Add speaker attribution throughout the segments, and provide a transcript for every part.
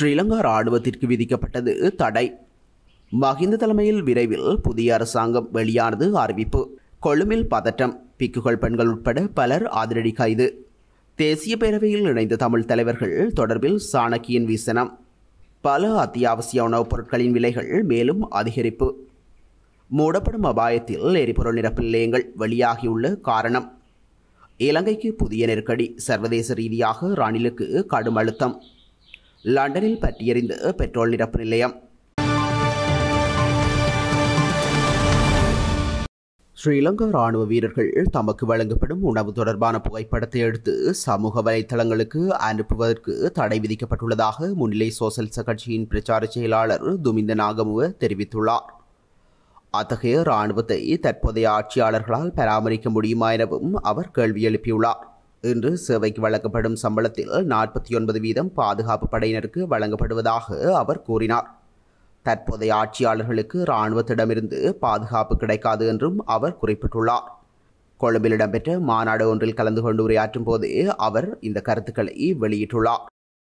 Speaker 1: ஸ்ரீலங்கா ராணுவத்திற்கு விதிக்கப்பட்டது தடை மஹிந்த தலைமையில் விரைவில் புதிய அரசாங்கம் வெளியானது அறிவிப்பு கொழும்பில் பதட்டம் பிக்குகள் பெண்கள் உட்பட பலர் அதிரடி கைது தேசிய பேரவையில் இணைந்த தமிழ் தலைவர்கள் தொடர்பில் சாணக்கியன் வீசனம் பல அத்தியாவசிய உணவுப் பொருட்களின் விலைகள் மேலும் அதிகரிப்பு மூடப்படும் அபாயத்தில் எரிபொருள் நிரப்பு நிலையங்கள் வெளியாகியுள்ள காரணம் இலங்கைக்கு புதிய நெருக்கடி சர்வதேச ரீதியாக ரணிலுக்கு கடும் அழுத்தம் லண்டனில் பற்றியறிந்த பெட்ரோல் நிரப்பு நிலையம் ஸ்ரீலங்கா ராணுவ வீரர்கள் தமக்கு வழங்கப்படும் உணவு தொடர்பான புகைப்படத்தை எடுத்து சமூக வலைத்தளங்களுக்கு அனுப்புவதற்கு தடை விதிக்கப்பட்டுள்ளதாக முன்னிலை சோசலிச கட்சியின் பிரச்சார செயலாளர் துமிந்த நாகமுவ தெரிவித்துள்ளார் அத்தகைய இராணுவத்தை தற்போதைய ஆட்சியாளர்களால் பராமரிக்க முடியுமா எனவும் அவர் கேள்வி எழுப்பியுள்ளார் இன்று சேவைக்கு வழங்கப்படும் சம்பளத்தில் நாற்பத்தி ஒன்பது வீதம் பாதுகாப்பு படையினருக்கு வழங்கப்படுவதாக அவர் கூறினார் தற்போதைய ஆட்சியாளர்களுக்கு இராணுவத்திடமிருந்து பாதுகாப்பு கிடைக்காது என்றும் அவர் குறிப்பிட்டுள்ளார் கொழும்பில் இடம்பெற்ற மாநாடு ஒன்றில் கலந்து கொண்டு உரையாற்றும் போதே அவர் இந்த கருத்துக்களை வெளியிட்டுள்ளார்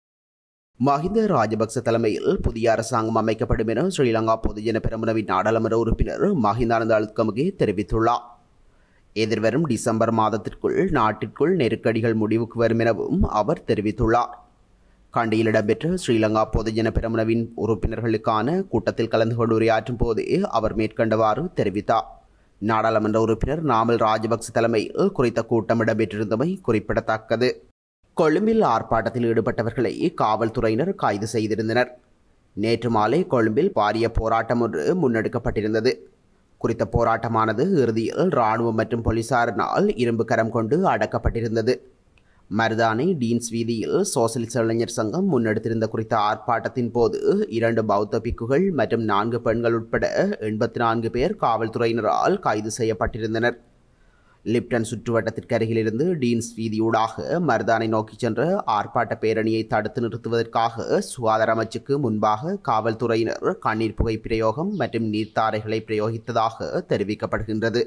Speaker 1: மஹிந்த ராஜபக்ச தலைமையில் புதிய அரசாங்கம் அமைக்கப்படும் என ஸ்ரீலங்கா பொதுஜன பெரமுனவின் நாடாளுமன்ற உறுப்பினர் மஹிந்தானந்த அழுத்கமுகே தெரிவித்துள்ளார் எதிர்வரும் டிசம்பர் மாதத்திற்குள் நாட்டிற்குள் நெருக்கடிகள் முடிவுக்கு வரும் எனவும் அவர் தெரிவித்துள்ளார் கண்டியில் இடம்பெற்ற ஸ்ரீலங்கா பொதுஜன பெரமுனவின் உறுப்பினர்களுக்கான கூட்டத்தில் கலந்து கொண்டு உரையாற்றும் போதே அவர் மேற்கண்டவாறு தெரிவித்தார் நாடாளுமன்ற உறுப்பினர் நாமல் ராஜபக்ச தலைமையில் குறித்த கூட்டம் இடம்பெற்றிருந்தமை குறிப்பிடத்தக்கது கொழும்பில் ஆர்ப்பாட்டத்தில் ஈடுபட்டவர்களை காவல்துறையினர் கைது செய்திருந்தனர் நேற்று மாலை கொழும்பில் பாரிய போராட்டம் ஒன்று முன்னெடுக்கப்பட்டிருந்தது குறித்த போராட்டமானது இறுதியில் இராணுவம் மற்றும் போலீசாரினால் இரும்பு கரம் கொண்டு அடக்கப்பட்டிருந்தது மருதானை டீன்ஸ் வீதியில் சோசலிச இளைஞர் சங்கம் முன்னெடுத்திருந்த குறித்த ஆர்ப்பாட்டத்தின் போது இரண்டு பௌத்த பிக்குகள் மற்றும் நான்கு பெண்கள் உட்பட எண்பத்தி நான்கு பேர் காவல்துறையினரால் கைது செய்யப்பட்டிருந்தனர் லிப்டன் சுற்றுவட்டத்திற்கு அருகிலிருந்து டீன்ஸ் வீதியூடாக மருதானை நோக்கி சென்ற ஆர்ப்பாட்ட பேரணியை தடுத்து நிறுத்துவதற்காக சுகாதார அமைச்சுக்கு முன்பாக காவல்துறையினர் கண்ணீர் புகை பிரயோகம் மற்றும் நீர்த்தாரைகளை பிரயோகித்ததாக தெரிவிக்கப்படுகின்றது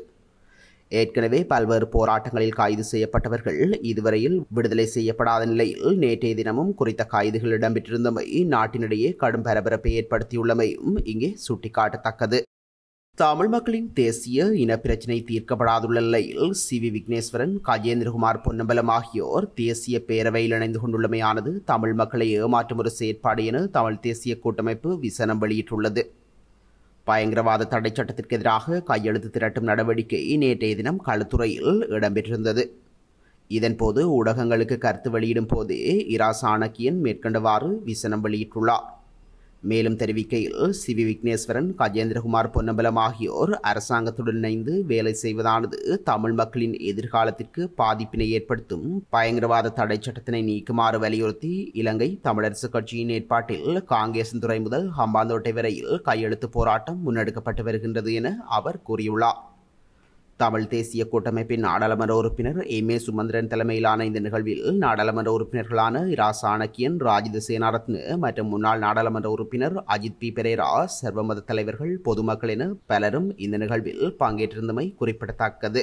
Speaker 1: ஏற்கனவே பல்வேறு போராட்டங்களில் கைது செய்யப்பட்டவர்கள் இதுவரையில் விடுதலை செய்யப்படாத நிலையில் நேற்றைய தினமும் குறித்த கைதுகள் இடம்பெற்றிருந்தமை நாட்டினிடையே கடும் பரபரப்பை ஏற்படுத்தியுள்ளமையும் இங்கே சுட்டிக்காட்டத்தக்கது தமிழ் மக்களின் தேசிய இனப்பிரச்சினை தீர்க்கப்படாதுள்ள நிலையில் சி வி விக்னேஸ்வரன் கஜேந்திரகுமார் பொன்னம்பலம் ஆகியோர் தேசிய பேரவையில் இணைந்து கொண்டுள்ளமையானது தமிழ் மக்களை ஏமாற்றும் ஒரு செயற்பாடு என தமிழ் தேசிய கூட்டமைப்பு விசனம் வெளியிட்டுள்ளது பயங்கரவாத தடை சட்டத்திற்கு எதிராக கையெழுத்து திரட்டும் நடவடிக்கை நேற்றைய தினம் களுத்துறையில் இடம்பெற்றிருந்தது இதன்போது ஊடகங்களுக்கு கருத்து வெளியிடும் போதே இரா சாணக்கியன் மேற்கண்டவாறு விசனம் வெளியிட்டுள்ளார் மேலும் தெரிவிக்கையில் சி வி விக்னேஸ்வரன் கஜேந்திரகுமார் பொன்னம்பலம் ஆகியோர் அரசாங்கத்துடன் இணைந்து வேலை செய்வதானது தமிழ் மக்களின் எதிர்காலத்திற்கு பாதிப்பினை ஏற்படுத்தும் பயங்கரவாத தடை சட்டத்தினை நீக்குமாறு வலியுறுத்தி இலங்கை தமிழரசு கட்சியின் ஏற்பாட்டில் காங்கேசன்துறை முதல் ஹம்பாந்தோட்டை வரையில் கையெழுத்து போராட்டம் முன்னெடுக்கப்பட்டு வருகின்றது என அவர் கூறியுள்ளார் தமிழ் தேசிய கூட்டமைப்பின் நாடாளுமன்ற உறுப்பினர் எம் ஏ சுமந்திரன் தலைமையிலான இந்த நிகழ்வில் நாடாளுமன்ற உறுப்பினர்களான இரா சாணக்கியன் ராஜித சேனாரத்ன மற்றும் முன்னாள் நாடாளுமன்ற உறுப்பினர் அஜித் பி பெரேரா சர்வமத தலைவர்கள் பொதுமக்கள் என பலரும் இந்த நிகழ்வில் பங்கேற்றிருந்தமை குறிப்பிடத்தக்கது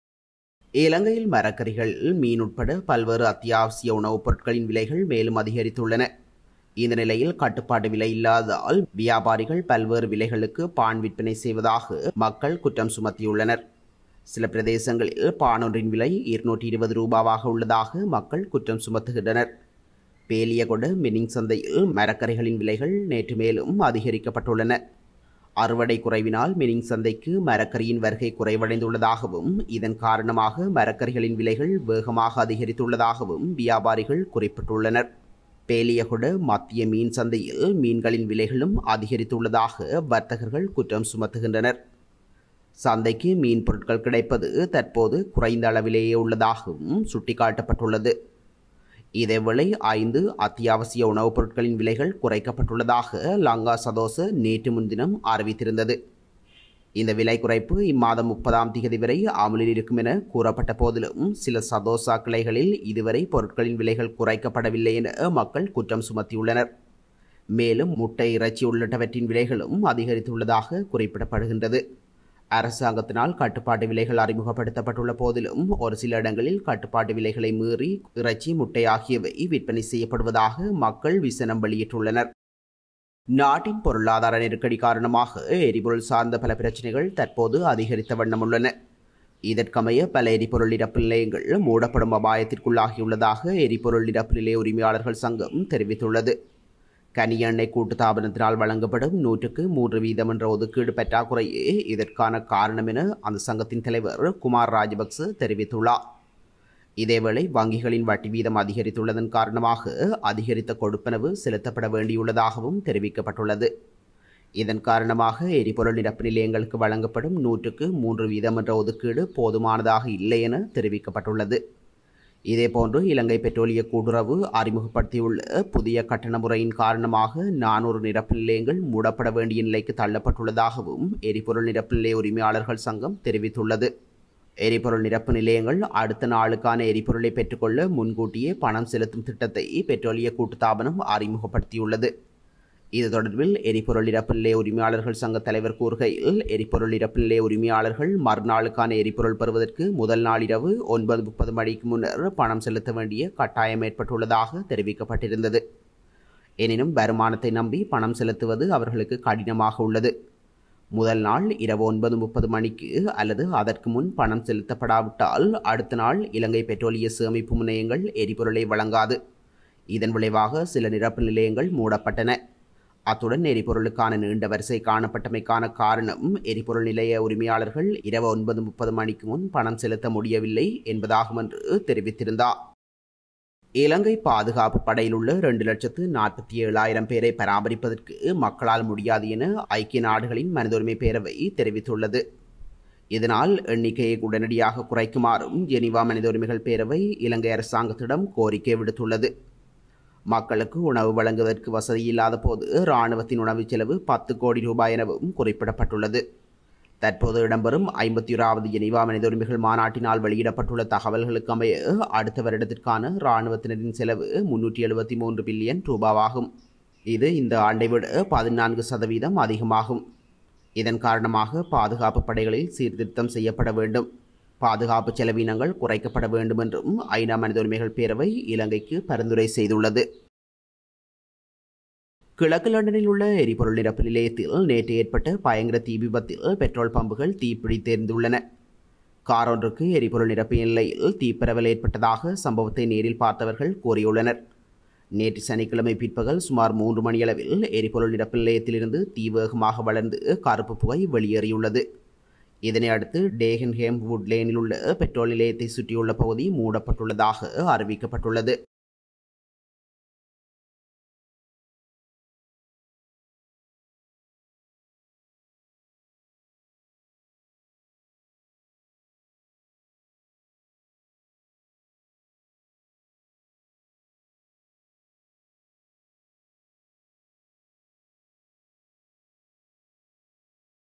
Speaker 1: இலங்கையில் மரக்கறிகள் மீன் உட்பட பல்வேறு அத்தியாவசிய உணவுப் பொருட்களின் விலைகள் மேலும் அதிகரித்துள்ளன இந்த நிலையில் கட்டுப்பாடு விலை இல்லாததால் வியாபாரிகள் பல்வேறு விலைகளுக்கு பான் விற்பனை செய்வதாக மக்கள் குற்றம் சுமத்தியுள்ளனர் சில பிரதேசங்களில் பானொன்றின் விலை இருநூற்றி இருபது ரூபாவாக உள்ளதாக மக்கள் குற்றம் சுமத்துகின்றனர் பேலியகொட மினிங் சந்தையில் மரக்கறிகளின் விலைகள் நேற்று மேலும் அதிகரிக்கப்பட்டுள்ளன அறுவடை குறைவினால் மினிங் சந்தைக்கு மரக்கரியின் வருகை குறைவடைந்துள்ளதாகவும் இதன் காரணமாக மரக்கறிகளின் விலைகள் வேகமாக அதிகரித்துள்ளதாகவும் வியாபாரிகள் குறிப்பிட்டுள்ளனர் பேலியகுட மத்திய மீன் சந்தையில் மீன்களின் விலைகளும் அதிகரித்துள்ளதாக வர்த்தகர்கள் குற்றம் சுமத்துகின்றனர் சந்தைக்கு மீன் பொருட்கள் கிடைப்பது தற்போது குறைந்த அளவிலேயே உள்ளதாகவும் சுட்டிக்காட்டப்பட்டுள்ளது இதேவேளை ஐந்து அத்தியாவசிய உணவுப் பொருட்களின் விலைகள் குறைக்கப்பட்டுள்ளதாக லங்கா சதோச நேற்று முன்தினம் அறிவித்திருந்தது இந்த விலை குறைப்பு இம்மாதம் முப்பதாம் தேதி வரை அமலில் இருக்கும் என கூறப்பட்ட போதிலும் சில சதோசா கிளைகளில் இதுவரை பொருட்களின் விலைகள் குறைக்கப்படவில்லை என மக்கள் குற்றம் சுமத்தியுள்ளனர் மேலும் முட்டை இறைச்சி உள்ளிட்டவற்றின் விலைகளும் அதிகரித்துள்ளதாக குறிப்பிடப்படுகின்றது அரசாங்கத்தினால் கட்டுப்பாட்டு விலைகள் அறிமுகப்படுத்தப்பட்டுள்ள போதிலும் ஒரு சில இடங்களில் கட்டுப்பாட்டு விலைகளை மீறி இறைச்சி முட்டை ஆகியவை விற்பனை செய்யப்படுவதாக மக்கள் விசனம் வெளியிட்டுள்ளனர் நாட்டின் பொருளாதார நெருக்கடி காரணமாக எரிபொருள் சார்ந்த பல பிரச்சனைகள் தற்போது அதிகரித்த வண்ணம் உள்ளன இதற்கமைய பல எரிபொருள் இறப்பு நிலையங்கள் மூடப்படும் அபாயத்திற்குள்ளாகியுள்ளதாக எரிபொருள் இறப்பு நிலைய உரிமையாளர்கள் சங்கம் தெரிவித்துள்ளது கனி எண்ணெய் கூட்டுத்தாபனத்தினால் வழங்கப்படும் நூற்றுக்கு மூன்று வீதம் என்ற ஒதுக்கீடு பற்றாக்குறையே இதற்கான காரணம் என அந்த சங்கத்தின் தலைவர் குமார் ராஜபக்ச தெரிவித்துள்ளார் இதேவேளை வங்கிகளின் வட்டி வீதம் அதிகரித்துள்ளதன் காரணமாக அதிகரித்த கொடுப்பனவு செலுத்தப்பட வேண்டியுள்ளதாகவும் தெரிவிக்கப்பட்டுள்ளது இதன் காரணமாக எரிபொருள் நிரப்பு நிலையங்களுக்கு வழங்கப்படும் நூற்றுக்கு மூன்று வீதம் என்ற ஒதுக்கீடு போதுமானதாக இல்லை என தெரிவிக்கப்பட்டுள்ளது இதேபோன்று இலங்கை பெட்ரோலிய கூட்டுறவு அறிமுகப்படுத்தியுள்ள புதிய கட்டண முறையின் காரணமாக நானூறு நிரப்பு நிலையங்கள் மூடப்பட வேண்டிய நிலைக்கு தள்ளப்பட்டுள்ளதாகவும் எரிபொருள் நிரப்பு நிலைய உரிமையாளர்கள் சங்கம் தெரிவித்துள்ளது எரிபொருள் நிரப்பு நிலையங்கள் அடுத்த நாளுக்கான எரிபொருளை பெற்றுக்கொள்ள முன்கூட்டியே பணம் செலுத்தும் திட்டத்தை பெட்ரோலிய கூட்டுத்தாபனம் அறிமுகப்படுத்தியுள்ளது இது தொடர்பில் எரிபொருள் இறப்பு நிலைய உரிமையாளர்கள் சங்க தலைவர் கூறுகையில் எரிபொருள் இறப்பு நிலைய உரிமையாளர்கள் மறுநாளுக்கான எரிபொருள் பெறுவதற்கு முதல் நாள் இரவு ஒன்பது முப்பது மணிக்கு முன்னர் பணம் செலுத்த வேண்டிய கட்டாயம் ஏற்பட்டுள்ளதாக தெரிவிக்கப்பட்டிருந்தது எனினும் வருமானத்தை நம்பி பணம் செலுத்துவது அவர்களுக்கு கடினமாக உள்ளது முதல் நாள் இரவு ஒன்பது முப்பது மணிக்கு அல்லது அதற்கு முன் பணம் செலுத்தப்படாவிட்டால் அடுத்த நாள் இலங்கை பெட்ரோலிய சேமிப்பு முனையங்கள் எரிபொருளை வழங்காது இதன் விளைவாக சில நிரப்பு நிலையங்கள் மூடப்பட்டன அத்துடன் எரிபொருளுக்கான நீண்ட வரிசை காணப்பட்டமைக்கான காரணம் எரிபொருள் நிலைய உரிமையாளர்கள் இரவு ஒன்பது முப்பது மணிக்கு முன் பணம் செலுத்த முடியவில்லை என்பதாகும் என்று தெரிவித்திருந்தார் இலங்கை பாதுகாப்பு படையில் உள்ள இரண்டு லட்சத்து நாற்பத்தி ஏழாயிரம் பேரை பராமரிப்பதற்கு மக்களால் முடியாது என ஐக்கிய நாடுகளின் மனிதுரிமை பேரவை தெரிவித்துள்ளது இதனால் எண்ணிக்கையை உடனடியாக குறைக்குமாறும் ஜெனிவா மனித உரிமைகள் பேரவை இலங்கை அரசாங்கத்திடம் கோரிக்கை விடுத்துள்ளது மக்களுக்கு உணவு வழங்குவதற்கு வசதி இல்லாத போது இராணுவத்தின் உணவு செலவு பத்து கோடி ரூபாய் எனவும் குறிப்பிடப்பட்டுள்ளது தற்போது இடம்பெறும் ஐம்பத்தி ஓராவது ஜெனிவா மனித உரிமைகள் மாநாட்டினால் வெளியிடப்பட்டுள்ள தகவல்களுக்கு அமைய அடுத்த வருடத்திற்கான இராணுவத்தினரின் செலவு முன்னூற்றி எழுபத்தி மூன்று பில்லியன் ரூபாவாகும் இது இந்த ஆண்டை விட பதினான்கு சதவீதம் அதிகமாகும் இதன் காரணமாக பாதுகாப்பு படைகளில் சீர்திருத்தம் செய்யப்பட வேண்டும் பாதுகாப்பு செலவினங்கள் குறைக்கப்பட வேண்டும் என்றும் ஐநா மனித உரிமைகள் பேரவை இலங்கைக்கு பரிந்துரை செய்துள்ளது கிழக்கு லண்டனில் உள்ள எரிபொருள் நிரப்பு நிலையத்தில் நேற்று ஏற்பட்ட பயங்கர தீ விபத்தில் பெட்ரோல் பம்புகள் தீப்பிடித்தெறிந்துள்ளன கார் ஒன்றுக்கு எரிபொருள் நிரப்பிய நிலையில் தீப்பரவல் ஏற்பட்டதாக சம்பவத்தை நேரில் பார்த்தவர்கள் கூறியுள்ளனர் நேற்று சனிக்கிழமை பிற்பகல் சுமார் மூன்று மணியளவில் எரிபொருள் நிரப்பு நிலையத்திலிருந்து தீ வேகமாக வளர்ந்து கருப்பு புகை வெளியேறியுள்ளது இதனை அடுத்து டேகன்ஹேம் வுட்லேனில் உள்ள பெட்ரோல் நிலையத்தை சுற்றியுள்ள பகுதி மூடப்பட்டுள்ளதாக அறிவிக்கப்பட்டுள்ளது